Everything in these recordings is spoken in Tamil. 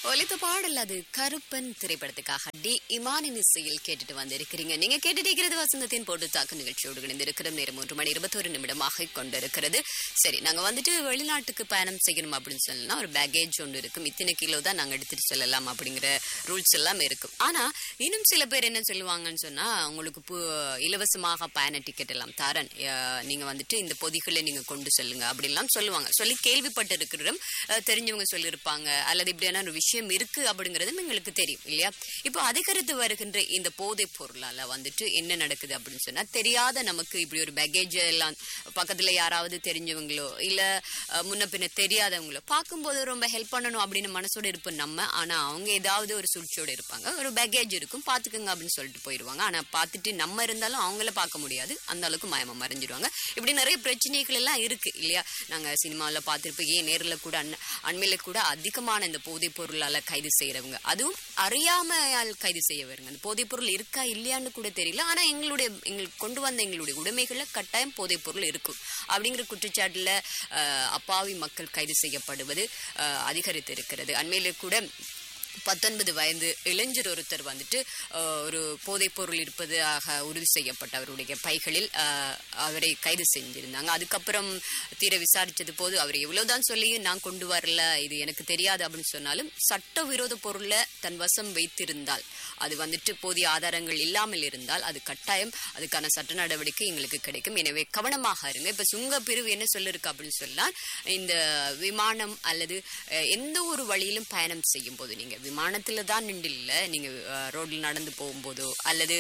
ஒலித்த பாடல் அது கருப்பன் திரைப்படத்துக்காக டி இமானின் இசையில் கேட்டுட்டு வந்திருக்கிறீங்க நீங்க கேட்டுட்டு இருக்கிறது வசந்தத்தின் போட்டு தாக்கு நிகழ்ச்சியோடு இணைந்திருக்கிற நேரம் மூன்று மணி இருபத்தொரு நிமிடமாக கொண்டிருக்கிறது சரி நாங்க வந்துட்டு வெளிநாட்டுக்கு பயணம் செய்யணும் அப்படின்னு சொல்லலாம் ஒரு பேகேஜ் ஒன்று இருக்கும் இத்தனை கிலோ தான் நாங்க எடுத்துட்டு செல்லலாம் அப்படிங்கிற ரூல்ஸ் எல்லாம் இருக்கும் ஆனா இன்னும் சில பேர் என்ன சொல்லுவாங்கன்னு சொன்னா உங்களுக்கு பு- இலவசமாக பயண டிக்கெட் எல்லாம் தரேன் அஹ், நீங்க வந்துட்டு இந்த பொதிகளை நீங்க கொண்டு செல்லுங்க அப்படிலாம் சொல்லுவாங்க சொல்லி கேள்விப்பட்டு இருக்கிறோம் தெரிஞ்சவங்க சொல்லியிருப்பாங்க அல்லது இப்படியான ஒரு விஷயம் இருக்கு அப்படிங்கறதும் எங்களுக்கு தெரியும் இல்லையா இப்போ அதிகரித்து வருகின்ற இந்த போதைப் பொருளால வந்துட்டு என்ன நடக்குது அப்படின்னு சொன்னா தெரியாத நமக்கு இப்படி ஒரு பேகேஜ் எல்லாம் பக்கத்துல யாராவது தெரிஞ்சவங்களோ இல்ல அஹ், முன்ன பின்ன தெரியாதவங்களோ பார்க்கும்போது ரொம்ப ஹெல்ப் பண்ணணும் அப்படின்னு மனசோட இருப்போம் நம்ம ஆனா அவங்க ஏதாவது ஒரு சூழ்ச்சியோட இருப்பாங்க ஒரு பேகேஜ் இருக்கும் பாத்துக்கோங்க அப்படின்னு சொல்லிட்டு போயிடுவாங்க ஆனா பார்த்துட்டு நம்ம இருந்தாலும் அவங்கள பார்க்க முடியாது அந்த அளவுக்கு மயமா மறைஞ்சிருவாங்க இப்படி நிறைய பிரச்சனைகள் எல்லாம் இருக்கு இல்லையா நாங்க சினிமாவில் பார்த்துருப்போம் ஏன் நேரில் கூட அண்ண அண்மையில கூட அதிகமான இந்த போதைப் பொருளால கைது செய்யறவங்க அதுவும் அறியாமையால் கைது செய்யவருங்க அந்த போதைப் பொருள் இருக்கா இல்லையான்னு கூட தெரியல ஆனா எங்களுடைய எங்களுக்கு கொண்டு வந்த எங்களுடைய உடைமைகள்ல கட்டாயம் போதைப் பொருள் இருக்கும் அப்படிங்கிற குற்றச்சாட்டுல அஹ், அப்பாவி மக்கள் கைது செய்யப்படுவது அஹ், அதிகரித்து இருக்கிறது அண்மையில கூட பத்தொன்பது வயது இளைஞர் ஒருத்தர் வந்துட்டு அஹ், ஒரு போதைப் பொருள் இருப்பதாக உறுதி செய்யப்பட்ட அவருடைய பைகளில் அஹ், அவரை கைது செஞ்சிருந்தாங்க அதுக்கப்புறம் தீர விசாரிச்சது போது அவர் எவ்வளவுதான் சொல்லியும் நான் கொண்டு வரல இது எனக்கு தெரியாது அப்படின்னு சொன்னாலும் சட்டவிரோத பொருளை தன் வசம் வைத்திருந்தால் அது வந்துட்டு போதிய ஆதாரங்கள் இல்லாமல் இருந்தால் அது கட்டாயம் அதுக்கான சட்ட நடவடிக்கை எங்களுக்கு கிடைக்கும் எனவே கவனமாக இருங்க இப்ப சுங்க பிரிவு என்ன சொல்லிருக்கு அப்படின்னு சொன்னால் இந்த விமானம் அல்லது அஹ், எந்த ஒரு வழியிலும் பயணம் செய்யும் போது நீங்க விமானத்துல தான் நின்று இல்ல நீங்க ரோட்ல நடந்து போகும்போதோ அல்லது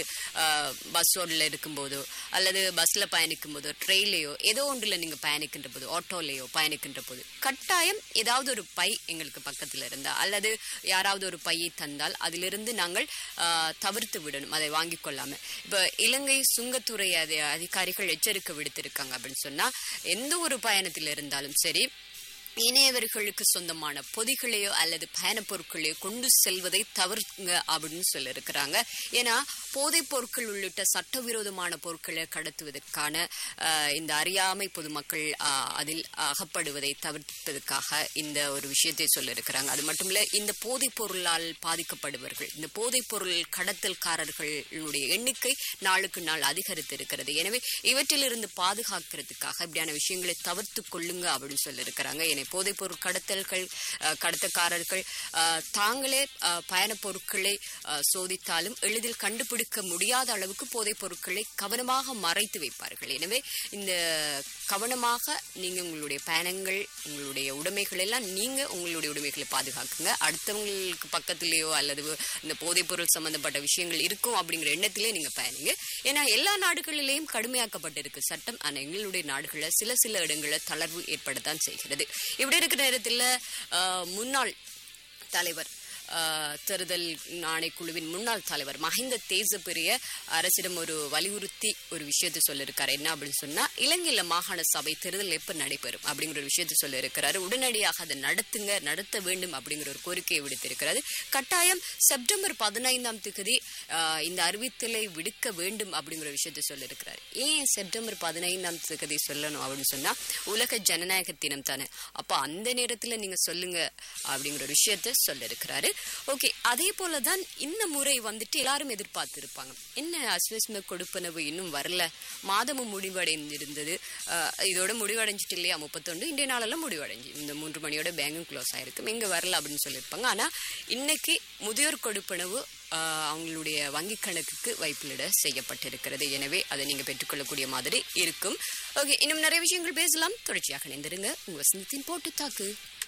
பஸ் ரோட்ல இருக்கும்போதோ அல்லது பஸ்ல பயணிக்கும் போதோ ட்ரெயின்லயோ ஏதோ ஒன்றுல நீங்க பயணிக்கின்ற போது ஆட்டோலயோ பயணிக்கின்ற போது கட்டாயம் ஏதாவது ஒரு பை எங்களுக்கு பக்கத்துல இருந்தா அல்லது யாராவது ஒரு பையை தந்தால் அதிலிருந்து நாங்கள் ஆஹ், தவிர்த்து விடணும் அதை வாங்கிக் கொள்ளாம இப்ப இலங்கை சுங்கத்துறை அதி- அதிகாரிகள் எச்சரிக்கை விடுத்திருக்காங்க அப்படின்னு சொன்னா எந்த ஒரு பயணத்தில் இருந்தாலும் சரி இணையவர்களுக்கு சொந்தமான பொதிகளையோ அல்லது பயணப் பொருட்களையோ கொண்டு செல்வதை தவிர்ங்க அப்படின்னு சொல்லியிருக்கிறாங்க ஏன்னா போதைப் பொருட்கள் உள்ளிட்ட சட்டவிரோதமான பொருட்களை கடத்துவதற்கான ஆஹ், இந்த அறியாமை பொதுமக்கள் ஆஹ், அதில் அகப்படுவதை தவிர்ப்பதற்காக இந்த ஒரு விஷயத்தை சொல்லியிருக்கிறாங்க அது மட்டும் இல்ல இந்த போதைப் பொருளால் பாதிக்கப்படுபவர்கள் இந்த போதைப் பொருள் கடத்தல்காரர்களுடைய எண்ணிக்கை நாளுக்கு நாள் அதிகரித்து இருக்கிறது எனவே இவற்றிலிருந்து பாதுகாக்கிறதுக்காக இப்படியான விஷயங்களை தவிர்த்து கொள்ளுங்க அப்படின்னு சொல்லியிருக்கிறாங்க எனவே போதைப் பொருள் கடத்தல்கள் அஹ், கடத்தல்காரர்கள் அஹ், தாங்களே அஹ், பயணப் பொருட்களை அஹ், சோதித்தாலும் எளிதில் கண்டுபிடிக்க முடியாத அளவுக்கு போதைப் பொருட்களை கவனமாக மறைத்து வைப்பார்கள் எனவே இந்த கவனமாக நீங்க உங்களுடைய பயணங்கள் உங்களுடைய உடைமைகள் எல்லாம் நீங்க உங்களுடைய உடைமைகளை பாதுகாக்குங்க அடுத்தவங்களுக்கு பக்கத்திலேயோ அல்லது இந்த போதைப் பொருள் சம்பந்தப்பட்ட விஷயங்கள் இருக்கும் அப்படிங்கிற எண்ணத்திலே நீங்க பயணிங்க ஏன்னா எல்லா நாடுகளிலேயும் கடுமையாக்கப்பட்டிருக்கு சட்டம் ஆனா எங்களுடைய நாடுகளில் சில சில இடங்களில் தளர்வு ஏற்படத்தான் செய்கிறது இப்படி இருக்கிற நேரத்தில் ஆஹ், முன்னாள் தலைவர் ஆஹ், தேர்தல் ஆணைக்குழுவின் முன்னாள் தலைவர் மஹிந்த தேசப்பிரிய அரசிடம் ஒரு வலியுறுத்தி ஒரு விஷயத்தை சொல்லியிருக்காரு என்ன அப்படின்னு சொன்னா இலங்கையில மாகாண சபை தேர்தல் எப்ப நடைபெறும் அப்படிங்கிற ஒரு விஷயத்தை சொல்லியிருக்கிறாரு உடனடியாக அதை நடத்துங்க நடத்த வேண்டும் அப்படிங்கிற ஒரு கோரிக்கையை விடுத்திருக்கிறாரு கட்டாயம் செப்டம்பர் பதினைந்தாம் தேதி ஆஹ், இந்த அறிவித்தலை விடுக்க வேண்டும் அப்படிங்கிற விஷயத்தை சொல்லியிருக்கிறாரு ஏன் செப்டம்பர் பதினைந்தாம் தேதி சொல்லணும் அப்படின்னு சொன்னா உலக ஜனநாயக தினம் தானே அப்ப அந்த நேரத்துல நீங்க சொல்லுங்க அப்படிங்கிற ஒரு விஷயத்த சொல்லியிருக்கிறாரு ஓகே அதே போலதான் இந்த முறை வந்துட்டு எல்லாரும் எதிர்பார்த்திருப்பாங்க என்ன அஸ்வஸ்ம கொடுப்பனவு இன்னும் வரல மாதமும் முடிவடைந்திருந்தது ஆஹ், இதோட முடிவடைஞ்சிட்டு இல்லையா முப்பத்தொன்று இன்றைய நாளெல்லாம் முடிவடைஞ்சு இந்த மூன்று மணியோட பேங்கும் க்ளோஸ் ஆயிருக்கும் எங்க வரல அப்படின்னு சொல்லியிருப்பாங்க ஆனா இன்னைக்கு முதியோர் கொடுப்பனவு ஆஹ், அவங்களுடைய வங்கி கணக்குக்கு வைப்பிலிட செய்யப்பட்டிருக்கிறது எனவே அதை நீங்க பெற்றுக்கொள்ளக்கூடிய மாதிரி இருக்கும் ஓகே இன்னும் நிறைய விஷயங்கள் பேசலாம் தொடர்ச்சியாக இணைந்திருங்க உங்க வசந்தத்தின் போட்டு தாக்கு